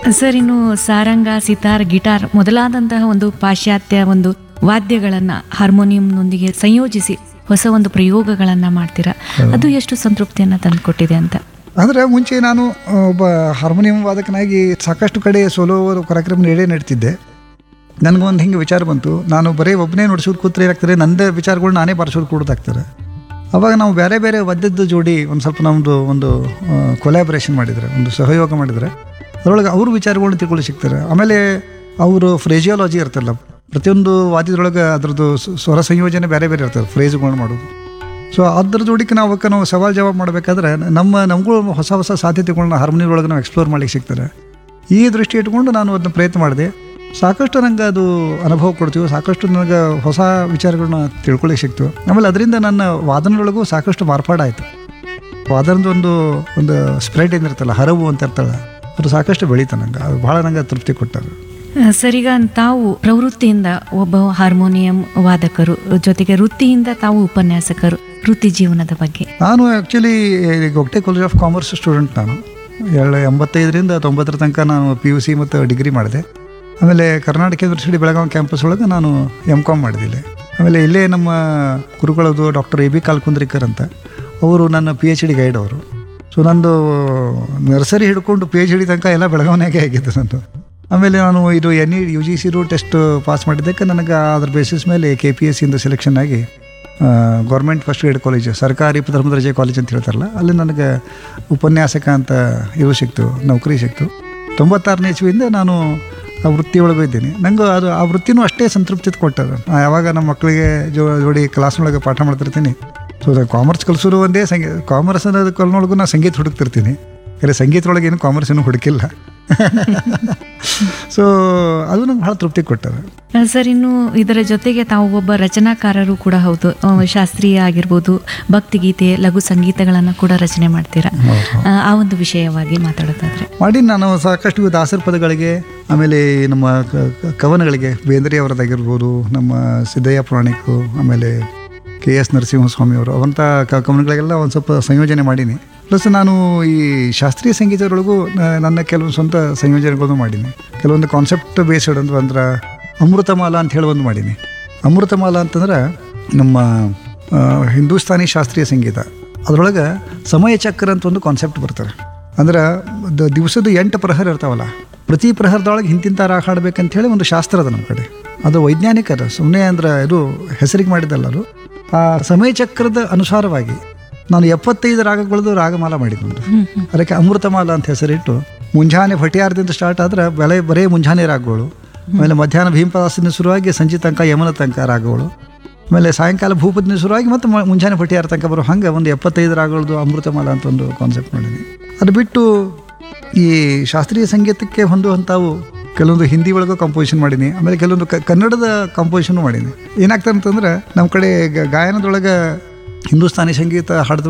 sir ಇನ್ನು ಸಾರಂಗ sitar guitar ಮೊದಲಾದಂತಹ ಒಂದು ಪಾಶ್ಚಾತ್ಯ ಒಂದು ವಾದ್ಯಗಳನ್ನ ಹಾರ್ಮೋನಿಯಂನೊಂದಿಗೆ ಸಂಯೋಜಿಸಿ ಹೊಸ ಒಂದು ಪ್ರಯೋಗಗಳನ್ನ ಮಾಡ್ತೀರಾ ಅದು ಎಷ್ಟು ಸಂತೃಪ್ತಿಯನ್ನ ತಂದುಕೊಟ್ಟಿದೆ ಅಂತ ಅಂದರೆ ಮುಂಚೆ ನಾನು ಒಬ್ಬ ಹಾರ್ಮೋನಿಯಂ ವಾದಕನಾಗಿ ಸಾಕಷ್ಟು ಕಡೆ ಸೋಲೋ ಕಾರ್ಯಕ್ರಮ ನೀಡೇ ನಡ್ತಿದ್ದೆ ನನಗೊಂದು ಹಿಂಗೆ ವಿಚಾರ ಬಂತು ನಾನು ಬರೀ ಒಬ್ಬನೇ ನುಡಿಸೋದು ಕೂತ್ರೆ ಏನಾಗ್ತಾರೆ ನಂದೇ ವಿಚಾರಗಳು ನಾನೇ ಬಾರಿಸೋದು ಕೊಡೋದಾಗ್ತಾರೆ ಅವಾಗ ನಾವು ಬೇರೆ ಬೇರೆ ವಾದ್ಯದ ಜೋಡಿ ಒಂದು ಸ್ವಲ್ಪ ನಮ್ಮದು ಒಂದು ಕೊಲಾಬ್ರೇಷನ್ ಮಾಡಿದರೆ ಒಂದು ಸಹಯೋಗ ಮಾಡಿದರೆ ಅದರೊಳಗೆ ಅವ್ರ ವಿಚಾರಗಳನ್ನ ತಿಳ್ಕೊಳ್ಳಿ ಸಿಗ್ತಾರೆ ಆಮೇಲೆ ಅವರು ಫ್ರೇಜಿಯಾಲಜಿ ಇರ್ತಲ್ಲ ಪ್ರತಿಯೊಂದು ವಾದ್ಯದೊಳಗೆ ಅದರದ್ದು ಸ್- ಸ್ವರ ಸಂಯೋಜನೆ ಬೇರೆ ಬೇರೆ ಇರ್ತದೆ ಫ್ರೇಜ್ಗಳನ್ನ ಮಾಡೋದು ಸೊ ಅದ್ರ ಜೋಡಿಗೆ ನಾವು ಅವಕ್ಕೆ ನಾವು ಸವಾಲು ಜವಾಬ್ ಮಾಡಬೇಕಾದ್ರೆ ನಮ್ಮ ನಮಗೂ ಹೊಸ ಹೊಸ ಸಾಧ್ಯತೆಗಳನ್ನ ಹಾರ್ಮೋನಿಯಂ ಒಳಗೆ ನಾವು ಎಕ್ಸ್ಪ್ಲೋರ್ ಮಾಡ್ಲಿಕ್ಕೆ ಸಿಗ್ತಾರೆ ಈ ದೃಷ್ಟಿ ಇಟ್ಕೊಂಡು ನಾನು ಅದನ್ನ ಪ್ರಯತ್ನ ಮಾಡಿದೆ ಸಾಕಷ್ಟು ನಂಗೆ ಅದು ಅನುಭವ ಕೊಡ್ತೀವಿ ಸಾಕಷ್ಟು ನನಗೆ ಹೊಸ ವಿಚಾರಗಳನ್ನ ತಿಳ್ಕೊಳ್ಳಿಕ್ಕೆ ಸಿಕ್ತು ಆಮೇಲೆ ಅದರಿಂದ ನನ್ನ ವಾದನದೊಳಗೂ ಸಾಕಷ್ಟು ಮಾರ್ಪಾಡಾಯಿತು ವಾದನದ ಒಂದು ಒಂದು ಸ್ಪ್ರೆಡ್ ಏನಿರ್ತಲ್ಲ ಹರವು ಅಂತ ಇರ್ತಲ್ಲ ಅದು ಸಾಕಷ್ಟು ಬೆಳೀತು ನಂಗೆ ಅದು ಭಾಳ ನಂಗೆ ತೃಪ್ತಿ ಕೊಟ್ಟರು ಆ, ಸರ್ ಈಗ ತಾವು ಪ್ರವೃತ್ತಿಯಿಂದ ಒಬ್ಬ ಹಾರ್ಮೋನಿಯಂ ವಾದಕರು ಜೊತೆಗೆ ವೃತ್ತಿಯಿಂದ ತಾವು ಉಪನ್ಯಾಸಕರು ವೃತ್ತಿ ಜೀವನದ ಬಗ್ಗೆ ನಾನು actually Gogte college of commerce student ನಾನು ಎರಡು ಎಂಬತ್ತೈದರಿಂದ ತೊಂಬತ್ತರ ತನಕ ನಾನು ಪಿ ಯು ಸಿ ಮತ್ತು ಡಿಗ್ರಿ ಮಾಡಿದೆ ಆಮೇಲೆ ಕರ್ನಾಟಕ ಯೂನಿವರ್ಸಿಟಿ ಬೆಳಗಾವಿ ಕ್ಯಾಂಪಸ್ ಒಳಗೆ ನಾನು ಎಮ್ ಕಾಮ್ ಮಾಡಿದೆ ಇಲ್ಲಿ ಆಮೇಲೆ ಇಲ್ಲೇ ನಮ್ಮ ಗುರುಗಳದು ಡಾಕ್ಟರ್ ಎ ಬಿ ಕಾಲ್ಕುಂದ್ರಿಕರ್ ಅಂತ ಅವರು ನನ್ನ ಪಿ ಎಚ್ ಡಿ ಗೈಡ್ ಅವರು ಸೊ ನಂದು ನರ್ಸರಿ ಹಿಡ್ಕೊಂಡು ಪಿ ಎಚ್ ಡಿ ತನಕ ಎಲ್ಲ ಬೆಳಗಾವಿನಾಗೆ ಆಗಿದ್ದು ನಂದು ಆಮೇಲೆ ನಾನು ಇದು N E U G C ರು ಟೆಸ್ಟ್ ಪಾಸ್ ಮಾಡಿದ್ದಕ್ಕೆ ನನಗೆ ಅದ್ರ ಬೇಸಿಸ್ ಮೇಲೆ ಕೆ ಪಿ ಎಸ್ ಸಿಂದ ಸೆಲೆಕ್ಷನ್ ಆಗಿ ಗೌರ್ಮೆಂಟ್ ಫಸ್ಟ್ ಗ್ರೇಡ್ ಕಾಲೇಜ್ ಸರ್ಕಾರಿ ಪ್ರಥಮ ದರ್ಜೆ ಕಾಲೇಜ್ ಅಂತ ಹೇಳ್ತಾರಲ್ಲ ಅಲ್ಲಿ ನನಗೆ ಉಪನ್ಯಾಸಕ ಅಂತ ಇದು ಸಿಕ್ತು ನೌಕರಿ ಸಿಕ್ತು ತೊಂಬತ್ತಾರನೇ ಇಸ್ವಿಯಿಂದ ನಾನು ಆ ವೃತ್ತಿ ಒಳಗೆ ಇದ್ದೀನಿ ನಂಗೆ ಅದು ಆ ವೃತ್ತಿನೂ ಅಷ್ಟೇ ಸಂತೃಪ್ತಿ ಕೊಟ್ಟದ ನಾ ಯಾವಾಗ ನಮ್ಮ ಮಕ್ಕಳಿಗೆ ಜೋ ಜೋಡಿ ಕ್ಲಾಸ್ನೊಳಗೆ ಪಾಠ ಮಾಡ್ತಿರ್ತೀನಿ ಸೊ ಕಾಮರ್ಸ್ ಕಲಿಸೋದು ಒಂದೇ ಸಂಗೀತ ಕಾಮರ್ಸ್ ಅನ್ನೋದು ಕಲ್ನೊಳಗೂ ನಾನು ಸಂಗೀತ ಹುಡುಕ್ತಿರ್ತೀನಿ ಯಾಕಂದರೆ ಸಂಗೀತದೊಳಗೆ ಏನು ಕಾಮರ್ಸ್ ಏನೂ ಹುಡುಕಿಲ್ಲ ಸೊ ಅದು ನಂಗೆ ಭಾಳ ತೃಪ್ತಿ ಕೊಟ್ಟದ ಆ, ಸರ್ ಇನ್ನು ಇದರ ಜೊತೆಗೆ ತಾವು ಒಬ್ಬ ರಚನಾಕಾರರು ಕೂಡ ಹೌದು ಆ, ಶಾಸ್ತ್ರೀಯ ಆಗಿರ್ಬೋದು ಭಕ್ತಿಗೀತೆ ಲಘು ಸಂಗೀತಗಳನ್ನು ಕೂಡ ರಚನೆ ಮಾಡ್ತೀರಾ ಆ, ಆ ಒಂದು ವಿಷಯವಾಗಿ ಮಾತಾಡೋದಾದ್ರೆ ಮಾಡಿ ನಾನು ಸಾಕಷ್ಟು ಇವು ದಾಸರ ಪದಗಳಿಗೆ ಆಮೇಲೆ ಈ ನಮ್ಮ ಕ- ಕ- ಕವನಗಳಿಗೆ ಬೇಂದ್ರೆ ಅವರದ್ದಾಗಿರ್ಬೋದು ನಮ್ಮ ಸಿದ್ದಯ್ಯ ಪುರಾಣಿಕು ಆಮೇಲೆ ಕೆ ಎಸ್ ನರಸಿಂಹಸ್ವಾಮಿ ಅವರು ಅವಂಥ ಕ ಕವನಗಳಿಗೆಲ್ಲ ಒಂದು ಸ್ವಲ್ಪ ಸಂಯೋಜನೆ ಮಾಡೀನಿ ಪ್ಲಸ್ ನಾನು ಈ ಶಾಸ್ತ್ರೀಯ ಸಂಗೀತದೊಳಗೂ ನ- ನನ್ನ ಕೆಲವು ಸ್ವಂತ ಸಂಯೋಜನೆಗಳನ್ನು ಮಾಡೀನಿ ಕೆಲವೊಂದು ಕಾನ್ಸೆಪ್ಟ್ ಬೇಸ್ಡ್ ಅಂದ್ರೆ ಅಂದ್ರೆ ಅಮೃತಮಾಲ ಅಂತ ಹೇಳಿ ಒಂದು ಮಾಡೀನಿ ಅಮೃತಮಾಲ ಅಂತಂದ್ರೆ ನಮ್ಮ ಆ, ಹಿಂದೂಸ್ತಾನಿ ಶಾಸ್ತ್ರೀಯ ಸಂಗೀತ ಅದರೊಳಗೆ ಸಮಯ ಚಕ್ರ ಅಂತ ಒಂದು ಕಾನ್ಸೆಪ್ಟ್ ಬರ್ತಾರೆ ಅಂದ್ರೆ ದ- ದಿವಸದ ಎಂಟು ಪ್ರಹರ ಇರ್ತಾವಲ್ಲ ಪ್ರತಿ ಪ್ರಹರದೊಳಗೆ ಹಿಂತಿಂತ ರಾಗ ಹಾಡ್ಬೇಕಂತ ಹೇಳಿ ಒಂದು ಶಾಸ್ತ್ರ ಅದ ನಮ್ಮ ಕಡೆ ಅದು ವೈಜ್ಞಾನಿಕ ಅದ ಸುಮ್ಮನೆ ಅಂದ್ರೆ ಇದು ಹೆಸರಿಗೆ ಮಾಡಿದ್ದಲ್ಲ ಅದು ಆ ಸಮಯ ಚಕ್ರದ ಅನುಸಾರವಾಗಿ ನಾನು ಎಪ್ಪತ್ತೈದು ರಾಗಗಳದ್ದು ರಾಗಮಾಲ ಮಾಡಿದ್ದು ಅದಕ್ಕೆ ಅಮೃತಮಾಲ ಅಂತ ಹೆಸರಿಟ್ಟು ಮುಂಜಾನೆ ಭಟಿಯಾರದಿಂದ ಸ್ಟಾರ್ಟ್ ಆದ್ರೆ ಬೆಳೆ ಬರೇ ಮುಂಜಾನೆ ರಾಗಗಳು ಆಮೇಲೆ ಮಧ್ಯಾಹ್ನ ಭೀಮಪದಾಸದಿಂದ ಶುರುವಾಗಿ ಸಂಜೆ ತನಕ ಯಮನ ತನಕ ರಾಗಗಳು ಆಮೇಲೆ ಸಾಯಂಕಾಲ ಭೂಪದಿಂದ ಶುರುವಾಗಿ ಮತ್ತು ಮ- ಮುಂಜಾನೆ ಭಟಿಯಾರ ತನಕ ಬರೋ ಹಂಗೆ ಒಂದು ಎಪ್ಪತ್ತೈದು ರಾಗಗಳದ್ದು ಅಮೃತಮಾಲ ಅಂತ ಒಂದು ಕಾನ್ಸೆಪ್ಟ್ ಮಾಡಿದ್ದೀನಿ ಅದು ಬಿಟ್ಟು ಈ ಶಾಸ್ತ್ರೀಯ ಸಂಗೀತಕ್ಕೆ ಹೊಂದುವಂಥವು ಕೆಲವೊಂದು ಹಿಂದಿ ಒಳಗೂ ಕಂಪೋಸಿಷನ್ ಮಾಡೀನಿ ಆಮೇಲೆ ಕೆಲವೊಂದು ಕ- ಕನ್ನಡದ ಕಂಪೋಸಿಷನ್ ಮಾಡೀನಿ ಏನಾಗ್ತದೆ ಅಂತಂದ್ರೆ ನಮ್ಮ ಕಡೆ ಗ- ಗಾಯನದೊಳಗೆ ಹಿಂದೂಸ್ತಾನಿ ಸಂಗೀತ ಹಾಡಿದ್ರು